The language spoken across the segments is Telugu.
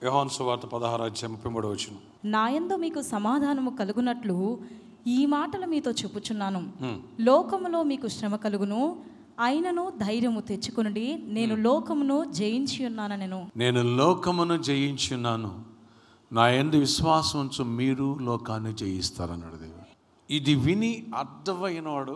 యోహాను సువార్త పదహారు అధ్యాయం ముప్పై మూడవ వచ్చిన నాయందు మీకు సమాధానము కలుగునట్లు ఈ మాటలు మీతో చెప్పుచున్నాను లోకములో మీకు శ్రమ కలుగును అయినను ధైర్యము తెచ్చుకునుడి నేను లోకమును జయించి ఉన్నాను నేను నేను లోకమును జయించున్నాను నా ఎందు విశ్వాసం ఉంచు మీరు లోకాన్ని జయిస్తారన్నాడు దేవుడు ఇది విని అర్థమైనవాడు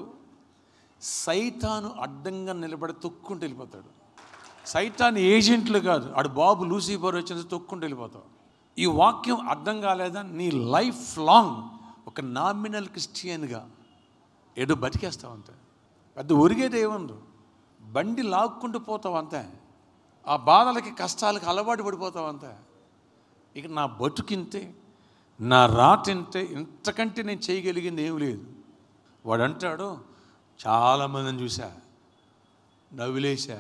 సైతాను అడ్డంగా నిలబడి తొక్కుంటూ వెళ్ళిపోతాడు సైతాన్ ఏజెంట్లు కాదు ఆడు బాబు లూసిఫర్ వచ్చిన తొక్కుంటూ వెళ్ళిపోతావు ఈ వాక్యం అర్థం కాలేదా నీ లైఫ్ లాంగ్ ఒక నామినల్ క్రిస్టియన్గా ఏదో బతికేస్తావు అంతే పెద్ద ఒరిగేది ఏముందో బండి లాక్కుంటూ పోతావు అంతే ఆ బాధలకి కష్టాలకి అలవాటు పడిపోతావు అంతే ఇక నా బతుకింతే నా రాతింతే ఇంతకంటే నేను చేయగలిగింది ఏం లేదు వాడు అంటాడు చాలామందిని చూసా నవ్వులేసా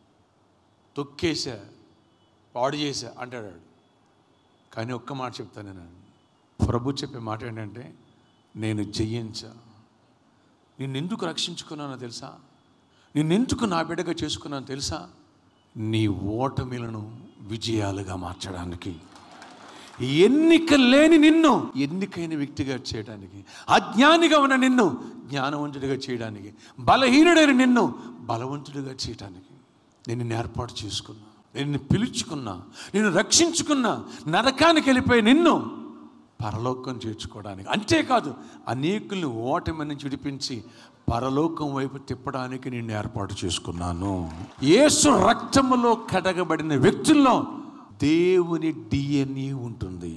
తొక్కేసా పాడు చేశా అంటాడు వాడు. కానీ ఒక్క మాట చెప్తాను నేను ప్రభు చెప్పే మాట ఏంటంటే నేను జయించా నిన్నెందుకు రక్షించుకున్నానో తెలుసా నిన్నెందుకు నా బిడ్డగా చేసుకున్నానో తెలుసా నీ ఓటమిలను విజయాలుగా మార్చడానికి ఎన్నిక లేని నిన్ను ఎన్నికైన వ్యక్తిగా చేయడానికి అజ్ఞానిగా ఉన్న నిన్ను జ్ఞానవంతుడిగా చేయడానికి బలహీనుడైన నిన్ను బలవంతుడిగా చేయడానికి నేను నిన్ను ఏర్పాటు చేసుకున్నా నేను నిన్ను పిలుచుకున్నా నేను రక్షించుకున్నా నరకానికి వెళ్ళిపోయి నిన్ను పరలోకం చేర్చుకోవడానికి అంతేకాదు అనేకుల్ని ఓటమి నుంచి విడిపించి పరలోకం వైపు తిప్పడానికి నేను ఏర్పాటు చేసుకున్నాను యేసు రక్తములో కడగబడిన వ్యక్తుల్లో దేవుని డిఎన్ఏ ఉంటుంది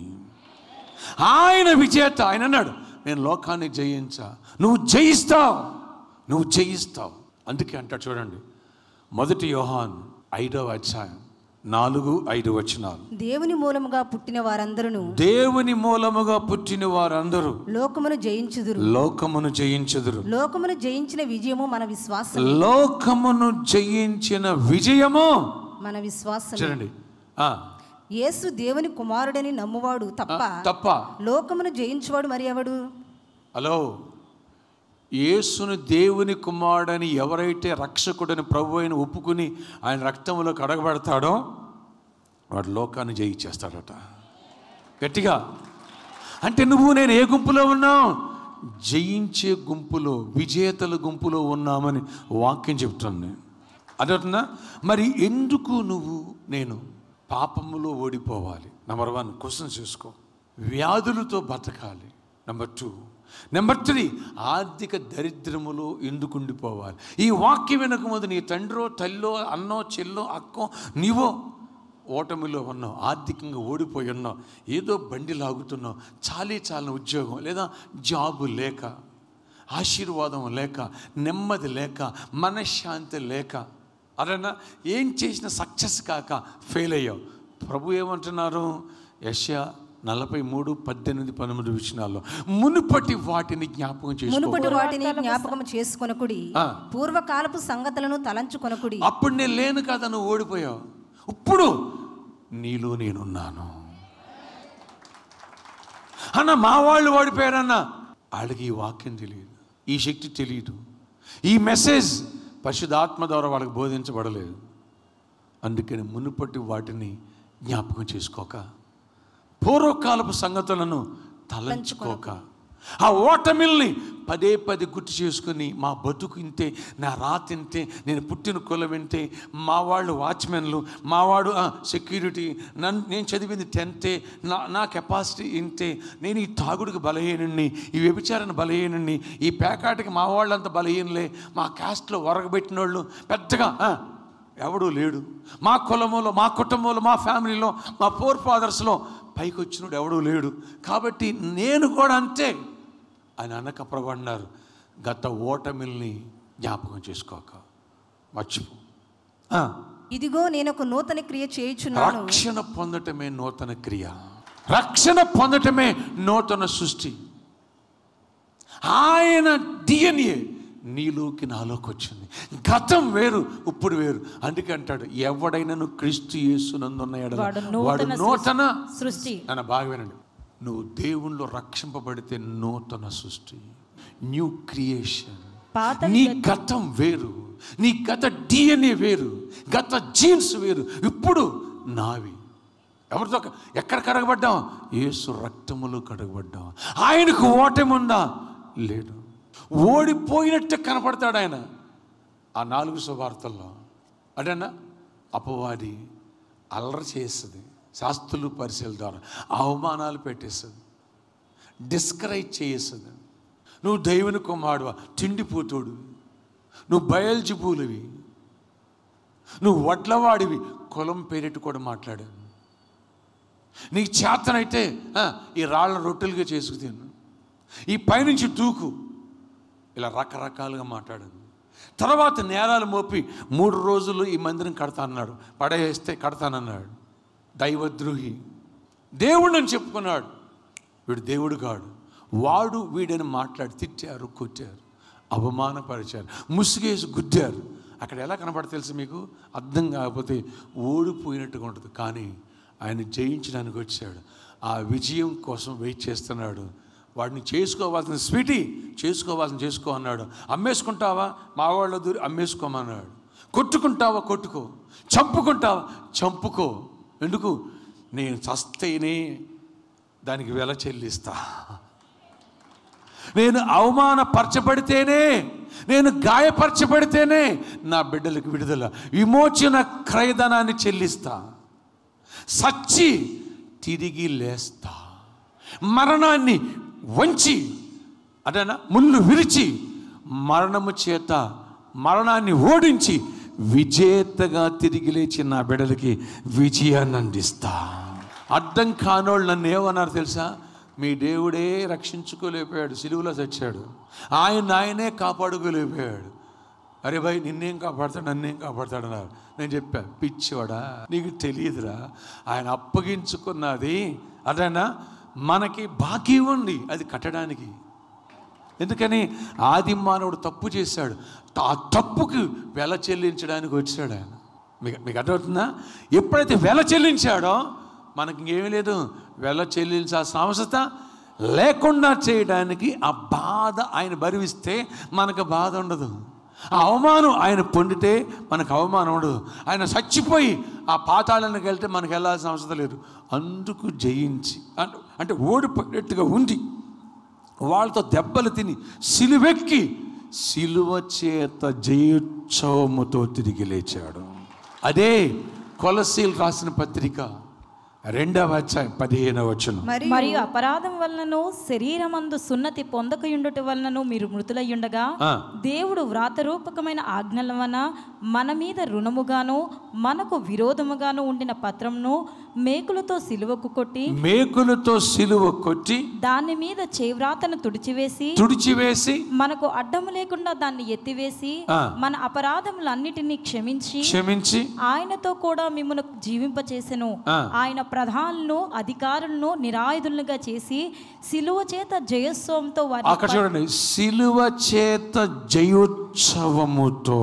ఆయన విజేత ఆయన అన్నాడు నేను లోకాన్ని జయించా నువ్వు జయిస్తావు నువ్వు జయిస్తావు అందుకే అంటాడు చూడండి మొదటి యోహాన్ ఐదవ అధ్యాయం నాలుగు ఐదు వచనాలు దేవుని మూలముగా పుట్టిన వారందరూ దేవుని మూలముగా పుట్టిన వారందరూ లోకమును జయించుదురు లోకమును జయించుదురు లోకమును జయించిన విజయము మన విశ్వాసం లోకమును జయించిన విజయము మన విశ్వాసం చూడండి ఆ, యేసు దేవుని కుమారుడని నమ్మువాడు తప్ప తప్ప లోకమును జయించువాడు మరి ఎవడు హలో యేసును దేవుని కుమారుడని ఎవరైతే రక్షకుడని ప్రభు అయిన ఒప్పుకుని ఆయన రక్తంలో కడగబడతాడో వాడు లోకాన్ని జయించేస్తాడట గట్టిగా అంటే నువ్వు నేను ఏ గుంపులో ఉన్నావు జయించే గుంపులో విజేతల గుంపులో ఉన్నామని వాక్యం చెప్తుంది అదవుతుందా మరి ఎందుకు నువ్వు నేను పాపములో ఓడిపోవాలి నెంబర్ వన్ క్వశ్చన్ చేసుకో వ్యాధులతో బతకాలి నెంబర్ టూ నెంబర్ త్రీ ఆర్థిక దరిద్రములో ఎందుకు ఉండిపోవాలి ఈ వాక్యం వెనక ముందు నీ తండ్రో తల్లో అన్నో చెల్లో అక్కో నీవో ఓటమిలో ఉన్నావు ఆర్థికంగా ఓడిపోయి ఉన్నావు ఏదో బండి లాగుతున్నావు చాలీ చాలని ఉద్యోగం లేదా జాబు లేక ఆశీర్వాదం లేక నెమ్మది లేక మనశ్శాంతి లేక అదన్నా ఏం చేసినా సక్సెస్ కాక ఫెయిల్ అయ్యావు ప్రభు ఏమంటున్నారు యశ నలభై మూడు పద్దెనిమిది పంతొమ్మిది విషయాల్లో మునుపటి వాటిని జ్ఞాపకం చేసుకో మునుపటి వాటిని జ్ఞాపకం చేసుకొనకుడి ఆ. పూర్వకాలపు సంగతులను తలంచుకొనకుడి అప్పుడు నేను లేను కదా నువ్వు ఓడిపోయావు ఇప్పుడు నీలో నేనున్నాను అన్న మా వాళ్ళు ఓడిపోయారన్న వాళ్ళకి ఈ వాక్యం తెలియదు ఈ శక్తి తెలియదు ఈ మెసేజ్ పరిశుధాత్మ ద్వారా వాళ్ళకి బోధించబడలేదు అందుకని మునుపటి వాటిని జ్ఞాపకం చేసుకోక పూర్వకాలపు సంగతులను తలంచుకోక ఆ ఓటమిల్ని పదే పదే గుర్తు చేసుకుని మా బతుకు ఇంతే నా రాత ఇంతే నేను పుట్టిన కులం ఇంతే మా వాళ్ళు వాచ్మెన్లు మా వాడు సెక్యూరిటీ నన్ను నేను చదివింది టెన్తే నా నా కెపాసిటీ ఇంతే నేను ఈ తాగుడికి బలహీనుణ్ణి ఈ వ్యభిచారణ బలహీనుణ్ణి ఈ పేకాటికి మా వాళ్ళంత బలహీనలే మా క్యాస్ట్లో వరగబెట్టిన వాళ్ళు పెద్దగా ఆ, ఎవడూ లేడు మా కులములో మా కుటుంబంలో మా ఫ్యామిలీలో మా ఫోర్ ఫాదర్స్లో పైకి వచ్చినోడు ఎవడూ లేడు కాబట్టి నేను కూడా అంతే అని అనకప్రబడినారు గత ఓటమిల్ని జ్ఞాపకం చేసుకోక మర్చిపో ఆ, ఇదిగో నేను ఒక నూతన క్రియ చేయుచున్నాను రక్షణ పొందటమే నూతన క్రియ రక్షణ పొందటమే నూతన సృష్టి ఆయన డిఎన్ఏ నీలోకి నాలోకి వచ్చింది గతం వేరు ఇప్పుడు వేరు అందుకే అంటాడు ఎవడైనా క్రీస్తు యేసునందున్న ఎడల వాడు వాడు నూతన నూతన సృష్టి నన్ను బాగా వినండి నువ్వు దేవుణ్ణిలో రక్షింపబడితే నూతన సృష్టి న్యూ క్రియేషన్ పాతవి నీ గతం వేరు నీ గత డిఎన్ఏ వేరు గత జీన్స్ వేరు ఇప్పుడు నావి ఎవరితో క- ఎక్కడ కడగబడ్డాం యేసు రక్తములో కడగబడ్డాం ఆయనకు ఓటమి ఉందా లేదు ఓడిపోయినట్టు కనపడతాడు ఆయన ఆ నాలుగు సువార్తల్లో అటన్నా అపవాది అల్లరి చేస్తుంది శాస్త్రులు పరిశీలన ద్వారా అవమానాలు పెట్టేస్తుంది డిస్కరేజ్ చేస్తుంది నువ్వు దైవుని కుమారుడువా తిండిపోతోడు నువ్వు బయల్జిపూలువి నువ్వు వడ్లవాడివి కులం పేరెట్టు కూడా మాట్లాడాను నీకు చేతనైతే ఆ, ఈ రాళ్ళ రొట్టెలుగా చేసుకు తిను ఈ పైనుంచి దూకు ఇలా రకరకాలుగా మాట్లాడాను తర్వాత నేరాలు మోపి మూడు రోజులు ఈ మందిరం కడతా అన్నాడు పడేస్తే కడతానన్నాడు దైవద్రోహి దేవుడు అని చెప్పుకున్నాడు వీడు దేవుడు కాడు వాడు వీడని మాట్లాడి తిట్టారు కొట్టారు అవమానపరిచారు ముసుగేసి గుద్దారు అక్కడ ఎలా కనపడ తెలుసు మీకు అర్థం కాకపోతే ఓడిపోయినట్టుగా ఉంటుంది కానీ ఆయన జయించడానికి వచ్చాడు ఆ విజయం కోసం వెయిట్ చేస్తున్నాడు వాడిని చేసుకోవాల్సిన స్వీటీ చేసుకోవాల్సిన చేసుకో అన్నాడు అమ్మేసుకుంటావా మా వాళ్ళ దూరి అమ్మేసుకోమన్నాడు కొట్టుకుంటావా కొట్టుకో చంపుకుంటావా చంపుకో ఎందుకు నేను చస్తేనే దానికి వెల చెల్లిస్తా నేను అవమానపరచబడితేనే నేను గాయపరచబడితేనే నా బిడ్డలకు విడుదల విమోచన క్రయధనాన్ని చెల్లిస్తా సచ్చి తిరిగి లేస్తా మరణాన్ని వంచి అదేనా ముళ్ళు విరిచి మరణము చేత మరణాన్ని ఓడించి విజేతగా తిరిగి లేచి నా బిడ్డలకి విజయాన్ని అందిస్తా అర్థం కానోళ్ళు నన్ను ఏమన్నారు తెలుసా మీ దేవుడే రక్షించుకోలేకపోయాడు సిలువులో చచ్చాడు ఆయన ఆయనే కాపాడుకోలేకపోయాడు అరే భాయ్ నిన్నేం కాపాడతాడు నన్నేం కాపాడతాడు అన్నారు నేను చెప్పా పిచ్చివాడా నీకు తెలియదురా ఆయన అప్పగించుకున్నది అదేనా మనకి బాకీ ఉంది అది కట్టడానికి ఎందుకని ఆది మానవుడు తప్పు చేశాడు ఆ తప్పుకు వెల చెల్లించడానికి వచ్చాడు ఆయన మీకు మీకు అర్థమవుతుందా ఎప్పుడైతే వెల చెల్లించాడో మనకి ఇంకేమీ లేదు వెల చెల్లించాల్సిన అవసరత లేకుండా చేయడానికి ఆ బాధ ఆయన భరిస్తే మనకు బాధ ఉండదు ఆ అవమానం ఆయన పొందితే మనకు అవమానం ఉండదు ఆయన చచ్చిపోయి ఆ పాతాళానికి వెళ్తే మనకు వెళ్ళాల్సిన అవసరం లేదు అందుకు జయించి అంటే అంటే ఓడిపోయినట్టుగా ఉంది వాళ్ళతో దెబ్బలు తిని సిలువెక్కి సిలువ చేత జయోత్సవముతో తిరిగి లేచాడు అదే కొలసీలు రాసిన పత్రిక రెండవ అధ్యాయం పదిహేనవ వచనం మరియు మరియు అపరాధం వలనను శరీరమందు సున్నతి పొందకయుండుట వలనను మీరు మృతులయ్యుండగా ఆ. దేవుడు వ్రాతరూపకమైన ఆజ్ఞల వలన మన మీద రుణముగాను మనకు విరోధముగాను ఉండిన పత్రంను మేకులతో సిలువకు కొట్టి మేకులతో సిలువ కొట్టి దాని మీద చేవ్రాతను తుడిచివేసి తుడిచివేసి మనకు అడ్డము లేకుండా దాన్ని ఎత్తివేసి ఆ. మన అపరాధములన్నిటినీ క్షమించి క్షమించి ఆయనతో కూడా మిమ్మల్ని జీవింపచేసెను ఆ. ఆయన ప్రధానులను అధికారులను నిరాయుధులుగా చేసి సిలువ చేత జయోత్సవంతో వారి అక్కడ చూడండి సిలువ చేత జయోత్సవముతో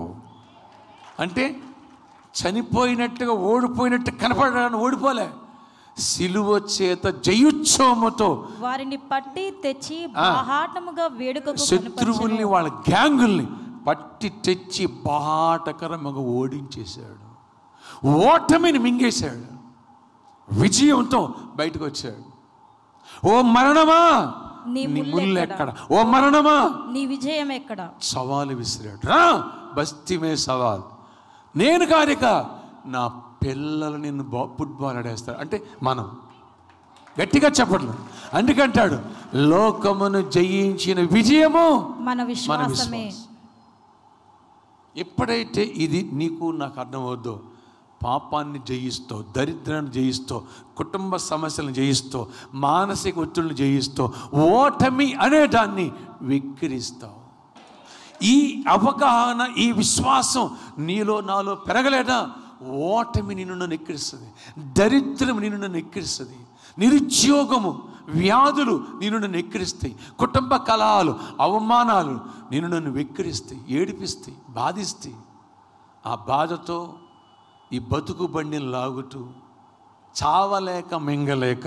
అంటే చనిపోయినట్టుగా ఓడిపోయినట్టు కనపడడానికి ఓడిపోలే సిలువ చేత జయోత్సవముతో వారిని పట్టి తెచ్చి బాహాటముగా వేడుకకు శత్రువుల్ని వాళ్ళ గ్యాంగుల్ని పట్టి తెచ్చి బాటకరముగా ఓడించేశాడు ఓటమిని మింగేశాడు విజయంతో బయటకు వచ్చాడు ఓ మరణమా నీ నీ ముళ్ళు ముళ్ళు ఎక్కడ? ఎక్కడ ఓ మరణమా నీ విజయం ఎక్కడ సవాలు విసిరాడు రా బస్తీమే సవాల్ నేను కానిక నా పిల్లలు నిన్ను బా ఫుట్బాల్ ఆడేస్తారు అంటే మనం గట్టిగా చెప్పట్లు అందుకంటాడు లోకమును జయించిన విజయము మన మన విశ్వాసమే విశ్వాసం ఎప్పుడైతే ఇది నీకు నాకు అర్థమవుద్దో పాపాన్ని జయిస్తావు దరిద్రాన్ని జయిస్తావు కుటుంబ సమస్యలను జయిస్తావు మానసిక ఒత్తిడిని జయిస్తావు ఓటమి అనే దాన్ని విక్రిస్తావు ఈ అవగాహన ఈ విశ్వాసం నీలో నాలో పెరగలేదా ఓటమి నిన్ను నన్ను ఎక్కిరిస్తుంది దరిద్రం నిన్ను నన్ను ఎక్కిరిస్తుంది నిరుద్యోగము వ్యాధులు నిన్ను నన్ను ఎక్కిరిస్తాయి కుటుంబ కలహాలు అవమానాలు నిన్ను నన్ను వెక్కిరిస్తాయి ఏడిపిస్తాయి బాధిస్తాయి ఆ బాధతో ఈ బతుకు బండిని లాగుతూ చావలేక మింగలేక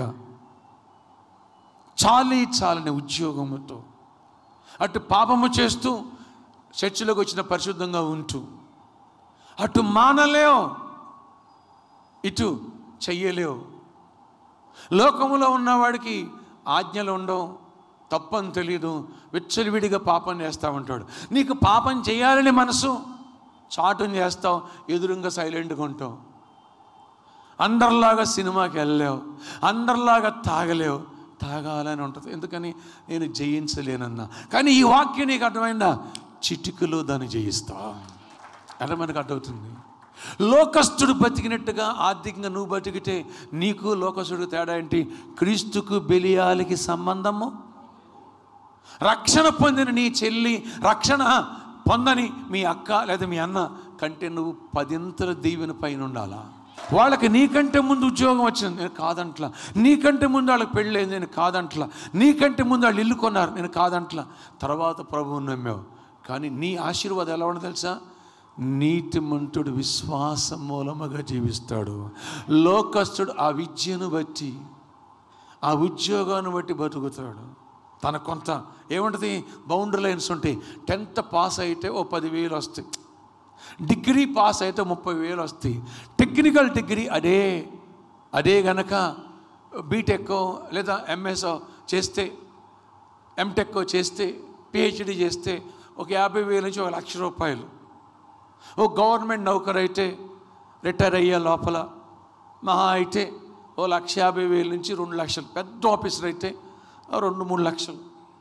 చాలీ చాలని ఉద్యోగముతో అటు పాపము చేస్తూ చర్చిలోకి వచ్చిన పరిశుద్ధంగా ఉంటూ అటు మానలేం ఇటు చెయ్యలేవు లోకములో ఉన్నవాడికి ఆజ్ఞలు ఉండవు తప్పని తెలియదు విచ్చలవిడిగా పాపం చేస్తూ ఉంటాడు నీకు పాపం చేయాలని మనసు చాటుని చేస్తావు ఎదురుగా సైలెంట్గా ఉంటావు అందరిలాగా సినిమాకి వెళ్ళలేవు అందరిలాగా తాగలేవు తాగాలని ఉంటుంది ఎందుకని నేను జయించలేనన్నా కానీ ఈ వాక్యం నీకు అర్థమైందా చిటికలో దాన్ని జయిస్తా అంటే మనకు అర్థమవుతుంది లోకస్తుడు బతికినట్టుగా ఆర్థికంగా నువ్వు బతికితే నీకు లోకస్తుడు తేడా ఏంటి క్రీస్తుకు బెలియాలికి సంబంధము రక్షణ పొందిన నీ చెల్లి రక్షణ పొందని మీ అక్క లేదా మీ అన్న కంటే నువ్వు పదింతల దీవెన పైన ఉండాలా వాళ్ళకి నీకంటే ముందు ఉద్యోగం వచ్చింది నేను కాదంట్లా నీకంటే ముందు వాళ్ళకి పెళ్ళైంది నేను కాదంట్లా నీకంటే ముందు వాళ్ళు ఇల్లు కొన్నారు నేను కాదంట్లా తర్వాత ప్రభువుని నమ్మావు కానీ నీ ఆశీర్వాదం ఎలా ఉండదు తెలుసా నీతిమంతుడు విశ్వాసం మూలముగా జీవిస్తాడు లోకస్తుడు ఆ విద్యను బట్టి ఆ ఉద్యోగాన్ని బట్టి బతుకుతాడు తన కొంత ఏముంటుంది బౌండరీ లైన్స్ ఉంటాయి టెన్త్ పాస్ అయితే ఓ పదివేలు వస్తాయి డిగ్రీ పాస్ అయితే ముప్పై వేలు వస్తాయి టెక్నికల్ డిగ్రీ అదే అదే గనక బీటెక్ లేదా ఎంఎస్ చేస్తే ఎంటెక్ చేస్తే పిహెచ్డి చేస్తే ఒక యాభై వేల నుంచి ఒక లక్ష రూపాయలు ఓ గవర్నమెంట్ నౌకరు అయితే రిటైర్ అయ్యే లోపల మహా అయితే ఓ లక్ష యాభై వేల నుంచి రెండు లక్షలు పెద్ద ఆఫీసర్ అయితే ఓ రెండు మూడు లక్షలు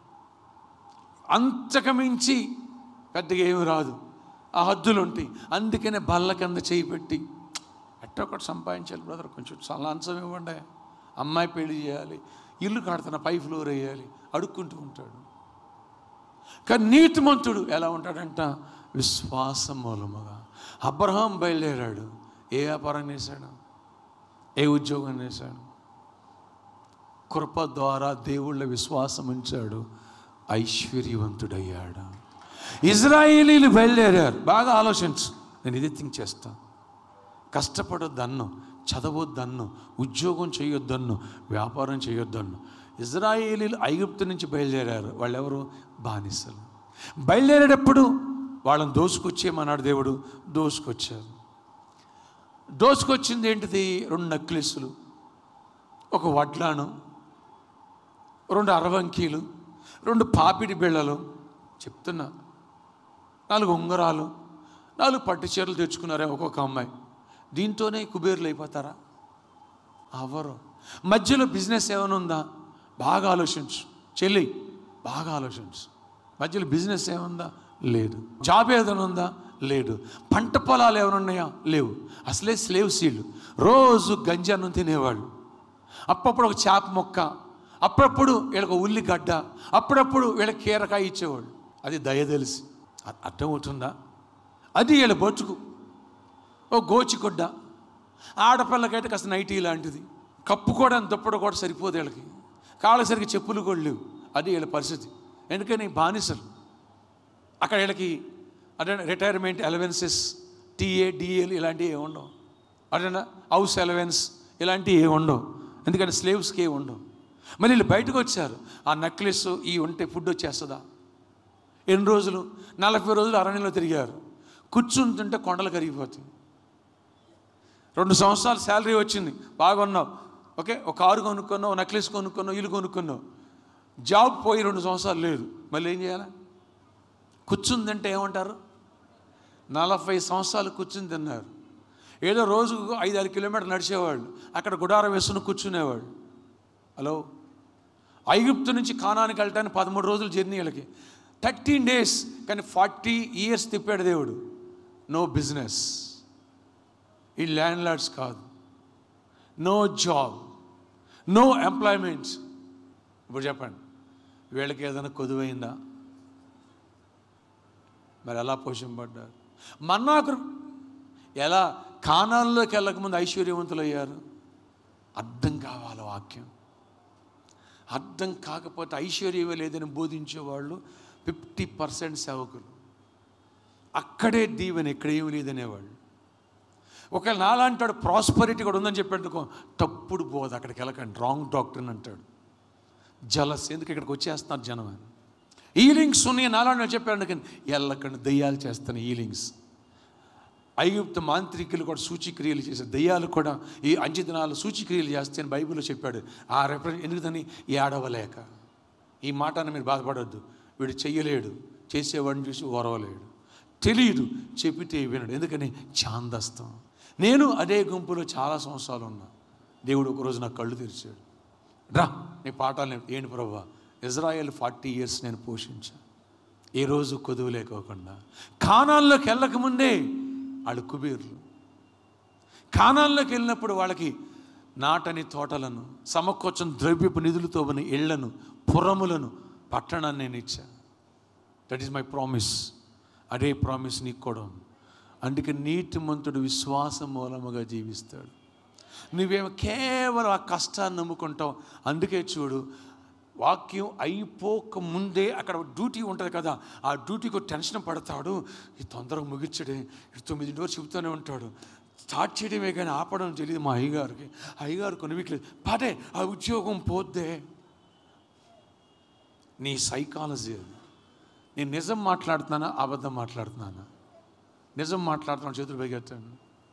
అంతకు మించి పెద్దగా ఏమి రాదు ఆ హద్దులు ఉంటాయి అందుకనే బల్ల కింద చేయి పెట్టి ఎట్ట ఒకటి సంపాదించాలి బ్రదర్ కొంచెం లంచం ఇవ్వండి అమ్మాయి పెళ్లి చేయాలి ఇల్లు కడుతున్న పై ఫ్లోర్ వేయాలి అడుక్కుంటూ ఉంటాడు కానీ నీతిమంతుడు ఎలా ఉంటాడంట విశ్వాసం మూలముగా అబ్రహాం బయలుదేరాడు ఏ వ్యాపారం చేశాడు ఏ ఉద్యోగం చేశాడు కృప ద్వారా దేవుళ్ళ విశ్వాసం ఉంచాడు ఐశ్వర్యవంతుడయ్యాడు ఇజ్రాయేలీలు బయలుదేరారు బాగా ఆలోచించు నేను ఇది థింక్ చేస్తాను కష్టపడొద్దన్ను చదవద్దన్ను ఉద్యోగం చేయొద్దన్ను వ్యాపారం చేయొద్దన్ను ఇజ్రాయేలీలు ఐగుప్తు నుంచి బయలుదేరారు వాళ్ళెవరు బానిసలు బయలుదేరేటప్పుడు వాళ్ళని దోసుకొచ్చేయమన్నాడు దేవుడు దోసుకొచ్చారు దోసుకొచ్చింది ఏంటిది రెండు నక్లెస్సులు ఒక వడ్లాను రెండు అరవంకీలు రెండు పాపిడి బిళ్ళలు చెప్తున్నా నాలుగు ఉంగరాలు నాలుగు పట్టు చీరలు తెచ్చుకున్నారే ఒక్కొక్క అమ్మాయి దీంతోనే కుబేర్లు అయిపోతారా అవరు మధ్యలో బిజినెస్ ఏమైనా ఉందా బాగా ఆలోచించు చెల్లి బాగా ఆలోచించు మధ్యలో బిజినెస్ ఏముందా లేదు జాబ్ ఏదైనా ఉందా లేదు పంట పొలాలు ఏమైనా ఉన్నాయా లేవు అసలే స్లేవ్ సీళ్ళు రోజు గంజాన్నం తినేవాళ్ళు అప్పుడప్పుడు ఒక చేప మొక్క అప్పుడప్పుడు వీళ్ళకి ఉల్లిగడ్డ అప్పుడప్పుడు వీళ్ళకి కీరకాయ ఇచ్చేవాళ్ళు అది దయ తెలిసి అ- అర్థమవుతుందా అది వీళ్ళ బతుకు ఓ గోచికొడ్డ ఆడపిల్లకైతే కాస్త నైటీ లాంటిది కప్పుకోవడానికి దుప్పటి కూడా సరిపోదు వీళ్ళకి కాళ్ళకి సరిగ్గా చెప్పులు కూడా లేవు అది వీళ్ళ పరిస్థితి ఎందుకని బానిసలు అక్కడ వీళ్ళకి అదే రిటైర్మెంట్ అలవెన్సెస్ టీఏ డిఏలు ఇలాంటివి ఏమి ఉండవు అదేనా హౌస్ అలవెన్స్ ఇలాంటివి ఏమి ఉండవు ఎందుకంటే స్లేవ్స్కి ఏమి ఉండవు మళ్ళీ వీళ్ళు బయటకు వచ్చారు ఆ నెక్లెస్ ఈ ఉంటే ఫుడ్ వచ్చేస్తుందా ఎన్ని రోజులు నలభై రోజులు అరణ్యంలో తిరిగారు కూర్చుంటుంటే కొండలు కరిగిపోతాయి రెండు సంవత్సరాలు శాలరీ వచ్చింది బాగున్నావు ఓకే ఒక కారు కొనుక్కున్నావు నెక్లెస్ కొనుక్కున్నావు ఇల్లు కొనుక్కున్నావు జాబ్ పోయి రెండు సంవత్సరాలు లేదు మళ్ళీ ఏం చేయాలి కూర్చుందంటే ఏమంటారు నలభై సంవత్సరాలు కూర్చుని తిన్నారు ఏదో రోజుకు ఐదు ఆరు కిలోమీటర్లు నడిచేవాళ్ళు అక్కడ గుడారం వేసుకుని కూర్చునేవాళ్ళు హలో ఐగుప్తు నుంచి కానానికి వెళ్ళటానికి పదమూడు రోజులు జర్నీ వీళ్ళకి థర్టీన్ డేస్ కానీ ఫార్టీ ఇయర్స్ తిప్పాడు దేవుడు నో బిజినెస్ ఈ ల్యాండ్ లార్డ్స్ కాదు నో జాబ్ నో ఎంప్లాయ్మెంట్ ఇప్పుడు చెప్పండి వీళ్ళకి ఏదైనా కొదువైందా మరి ఎలా పోషింపడ్డారు మన్నాకు ఎలా కానాల్లోకి వెళ్ళకముందు ఐశ్వర్యవంతులు అయ్యారు అర్థం కావాలి వాక్యం అర్థం కాకపోతే ఐశ్వర్యమే లేదని బోధించేవాళ్ళు ఫిఫ్టీ పర్సెంట్ సేవకులు అక్కడే దీవెన ఇక్కడ ఏమి లేదనేవాళ్ళు ఒకవేళ నాలాంటాడు ప్రాస్పరిటీ కూడా ఉందని చెప్పేందుకు తప్పుడు బోధ అక్కడికి వెళ్ళకండి రాంగ్ డాక్టర్ అంటాడు జలస్ ఎందుకు ఇక్కడికి వచ్చేస్తున్నారు జనం అని ఈలింగ్స్ ఉన్నాయి నాలాంటి చెప్పాడు కానీ వెళ్ళకండి దయ్యాలు చేస్తాను ఈలింగ్స్ ఐగుప్త మాంత్రికులు కూడా సూచిక్రియలు చేశారు దయ్యాలు కూడా ఈ అంచె దినాలు సూచిక్రియలు చేస్తే అని బైబిల్లో చెప్పాడు ఆ రెఫరెన్స్ ఎందుకని ఏడవలేక ఈ మాట అని మీరు బాధపడొద్దు వీడు చెయ్యలేడు చేసేవాడిని చూసి ఓరవలేడు తెలియదు చెప్పితే వినడు ఎందుకని ఛాందస్తం నేను అదే గుంపులో చాలా సంవత్సరాలు ఉన్నా దేవుడు ఒకరోజు నాకు కళ్ళు తెరిచాడు రా నీ పాఠాలు నేర్పు. ఏంటి ప్రభా ఇజ్రాయెల్ ఫార్టీ ఇయర్స్ నేను పోషించా ఏ రోజు కొదువు లేకోకుండా కానాల్లోకి వెళ్ళకముందే వాళ్ళు కుబేర్లు కానాల్లోకి వెళ్ళినప్పుడు వాళ్ళకి నాటని తోటలను సమకూర్చం ద్రవ్యపు నిధులతో ఉన్న ఇళ్లను పురములను పట్టణాన్ని నేను ఇచ్చా దట్ ఈస్ మై ప్రామిస్ అదే ప్రామిస్ నీకు కూడా ఉంది అందుకే నీతిమంతుడు విశ్వాసం మూలముగా జీవిస్తాడు నువ్వేమో కేవలం ఆ కష్టాన్ని నమ్ముకుంటావు అందుకే చూడు వాక్యం అయిపోక ముందే అక్కడ డ్యూటీ ఉంటుంది కదా ఆ డ్యూటీకి ఒక టెన్షన్ పడతాడు ఈ తొందరగా ముగించడే ఇటు తొమ్మిది వరకు చెబుతూనే ఉంటాడు స్టార్ట్ చేయడమే కానీ ఆపడం తెలియదు మా అయ్యగారికి అయ్యగారు కొనివికలేదు పదే ఆ ఉద్యోగం పోద్దే నీ సైకాలజీ అది నేను నిజం మాట్లాడుతున్నానా అబద్ధం మాట్లాడుతున్నానా నిజం మాట్లాడుతున్నాను చేతులు పైకెత్తాను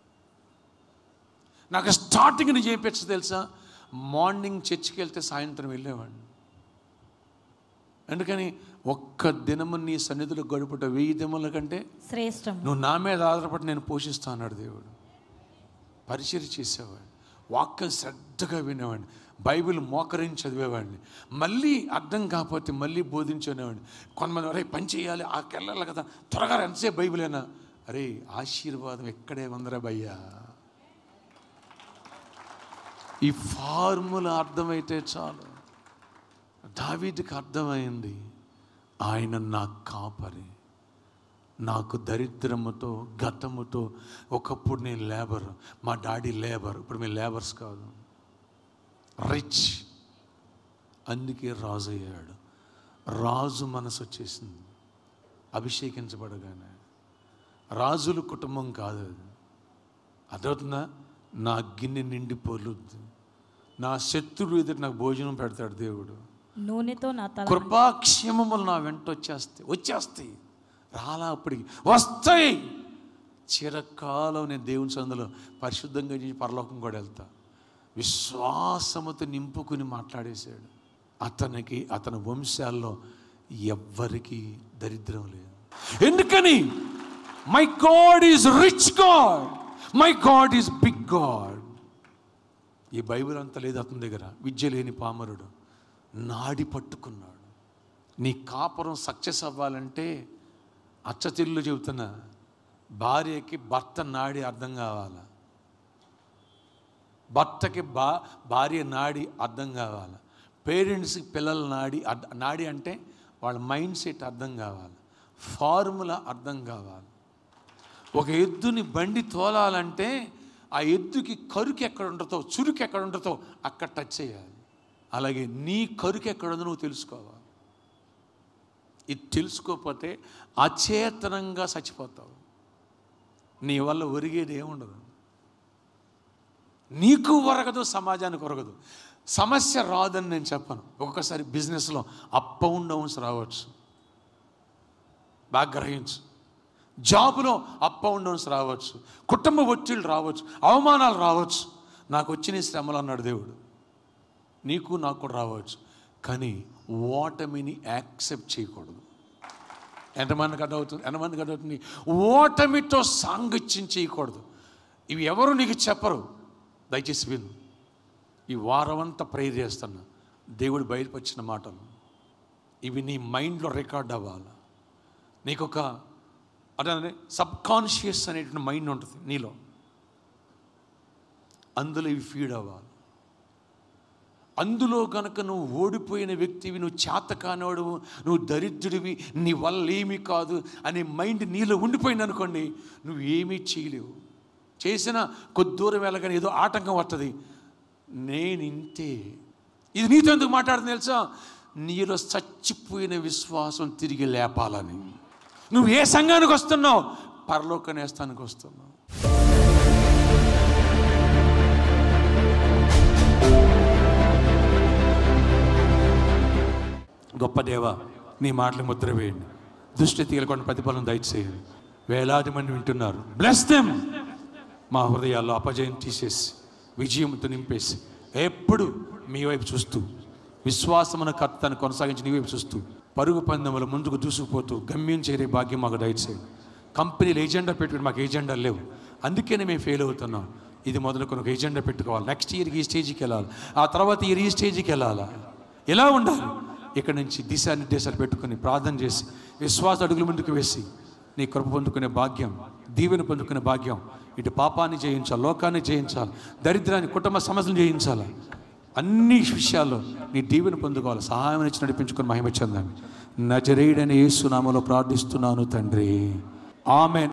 నాకు స్టార్టింగ్ నుంచి ఏం పెచ్చు తెలుసా మార్నింగ్ చర్చికి వెళ్తే సాయంత్రం వెళ్ళేవాడిని ఎందుకని ఒక్క దినము నీ సన్నిధిలో గడుపుట వెయ్యి దినముల కంటే శ్రేష్టం నువ్వు నా మీద ఆధారపడి నేను పోషిస్తా అన్నాడు దేవుడు పరిచయం చేసేవాడిని వాక్యం శ్రద్ధగా వినేవాడిని బైబిల్ మోకరించి చదివేవాడిని మళ్ళీ అర్థం కాకపోతే మళ్ళీ బోధించుకునేవాడిని కొంతమంది అరే పని చేయాలి ఆ కెళ్ళాలి కదా త్వరగా ఎంతసేపు బైబిలేనా అరే ఆశీర్వాదం ఎక్కడే ఉందరా భయ్యా ఈ ఫార్ములా అర్థమైతే చాలు దావీదికి అర్థమైంది ఆయన నా కాపరి నాకు దరిద్రముతో గతముతో ఒకప్పుడు నేను లేబర్ మా డాడీ లేబర్ ఇప్పుడు మేము లేబర్స్ కాదు రిచ్ అందుకే రాజు అయ్యాడు రాజు మనసు వచ్చేసింది అభిషేకించబడగానే రాజుల కుటుంబం కాదు అది అర్థవుతుందా నా గిన్నె నిండి పొలుద్ది నా శత్రువు ఎదురు నాకు భోజనం పెడతాడు దేవుడు నూనెతో నా తల కృపాక్షేమములు నా వెంట వచ్చేస్తాయి వచ్చేస్తాయి రాలా అప్పటికి వస్తాయి చిరకాలం నేను దేవుని సందులో పరిశుద్ధంగా చేసి పరలోకం కూడా వెళ్తా విశ్వాసముతో నింపుకుని మాట్లాడేశాడు అతనికి అతని వంశాల్లో ఎవ్వరికి దరిద్రం లేదు ఎందుకని my god is rich god my god is big god ఈ బైబిల్ అంతా లేదు అతని దగ్గర విద్య లేని పామరుడు నాడి పట్టుకున్నాడు నీ కాపురం సక్సెస్ అవ్వాలంటే అచ్చతిల్లు చెబుతున్నా భార్యకి భర్త నాడి అర్థం కావాలా భర్తకి బా భార్య నాడి అర్థం కావాలి పేరెంట్స్కి పిల్లల నాడి అర్థ- నాడి అంటే వాళ్ళ మైండ్ సెట్ అర్థం కావాలి ఫార్ములా అర్థం కావాలి ఒక ఎద్దుని బండి తోలాలంటే ఆ ఎద్దుకి కరుకు ఎక్కడ ఉండతో చురుకు ఎక్కడ ఉండతో అక్కడ టచ్ చేయాలి అలాగే నీ కరుకు ఎక్కడ ఉందో నువ్వు తెలుసుకోవాలి ఇది తెలుసుకోకపోతే అచేతనంగా చచ్చిపోతావు నీ వల్ల ఒరిగేది ఏముండదు నీకు ఒరగదు సమాజానికి ఒరగదు సమస్య రాదని నేను చెప్పను ఒక్కొక్కసారి బిజినెస్లో అప్ అండ్ డౌన్స్ రావచ్చు బాగా గ్రహించు జాబులో అప్ అండ్ డౌన్స్ రావచ్చు కుటుంబ ఒత్తిళ్ళు రావచ్చు అవమానాలు రావచ్చు నాకు వచ్చిన శ్రమలు అన్నాడు దేవుడు నీకు నాకు కూడా రావచ్చు కానీ ఓటమిని యాక్సెప్ట్ చేయకూడదు ఎంతమందికి అర్థమవుతుంది ఎంతమందికి అర్థమవుతుంది ఓటమితో సాంగత్యం చేయకూడదు ఇవి ఎవరు నీకు చెప్పరు దయచేసి విను ఈ వారమంతా ప్రేర్ చేస్తున్నా దేవుడు బయలుపరిచిన మాటలు ఇవి నీ మైండ్లో రికార్డ్ అవ్వాలి నీకు ఒక అదే సబ్ కాన్షియస్ అనేటువంటి మైండ్ ఉంటుంది నీలో అందులో ఇవి ఫీడ్ అవ్వాలి అందులో కనుక నువ్వు ఓడిపోయిన వ్యక్తివి నువ్వు చేత కానివాడువు నువ్వు దరిద్రుడివి నీ వల్ల ఏమీ కాదు అనే మైండ్ నీలో ఉండిపోయింది అనుకోండి నువ్వు ఏమీ చేయలేవు చేసిన కొద్ది దూరం వెళ్ళగానే ఏదో ఆటంకం వస్తుంది నేను ఇంతే ఇది నీతో ఎందుకు మాట్లాడుతుంది తెలుసా నీలో చచ్చిపోయిన విశ్వాసం తిరిగి లేపాలని నువ్వు ఏ సంఘానికి వస్తున్నావు పరలోక నేస్తానికి వస్తున్నావు గొప్ప దేవ నీ మాటలు ముద్ర వేయండి దృష్టి తీయకుండా ప్రతిఫలం దయచేయండి వేలాది మంది వింటున్నారు బ్లెస్ దెమ్ మా హృదయాల్లో అపజయం తీసేసి విజయంతో నింపేసి ఎప్పుడు మీ వైపు చూస్తూ విశ్వాసమున కర్తను కొనసాగించి నీ వైపు చూస్తూ పరుగు పందెములు ముందుకు దూసుకుపోతూ గమ్యం చేరే భాగ్యం మాకు దయచేయండి కంపెనీలు ఏజెండా పెట్టుకుని మాకు ఏజెండా లేవు అందుకనే మేము ఫెయిల్ అవుతున్నాం ఇది మొదలుకొని ఒక ఏజెండా పెట్టుకోవాలి నెక్స్ట్ ఇయర్కి ఈ స్టేజ్కి వెళ్ళాలి ఆ తర్వాత ఇయర్ ఈ స్టేజ్కి వెళ్ళాలా ఎలా ఉండాలి ఇక్కడ నుంచి దిశానిర్దేశాలు పెట్టుకుని ప్రార్థన చేసి విశ్వాస అడుగుల ముందుకు వేసి నీ కృప పొందుకునే భాగ్యం దీవెన పొందుకునే భాగ్యం ఇటు పాపాన్ని జయించాలి లోకాన్ని జయించాలి దరిద్రాన్ని కుటుంబ సమస్యలు జయించాలి అన్ని విషయాల్లో నీ దీవెన పొందుకోవాలి సహాయం ఇచ్చి నడిపించుకొని మహిమ చెందండి నజరేయుడని యేసునామలో ప్రార్థిస్తున్నాను తండ్రి ఆమె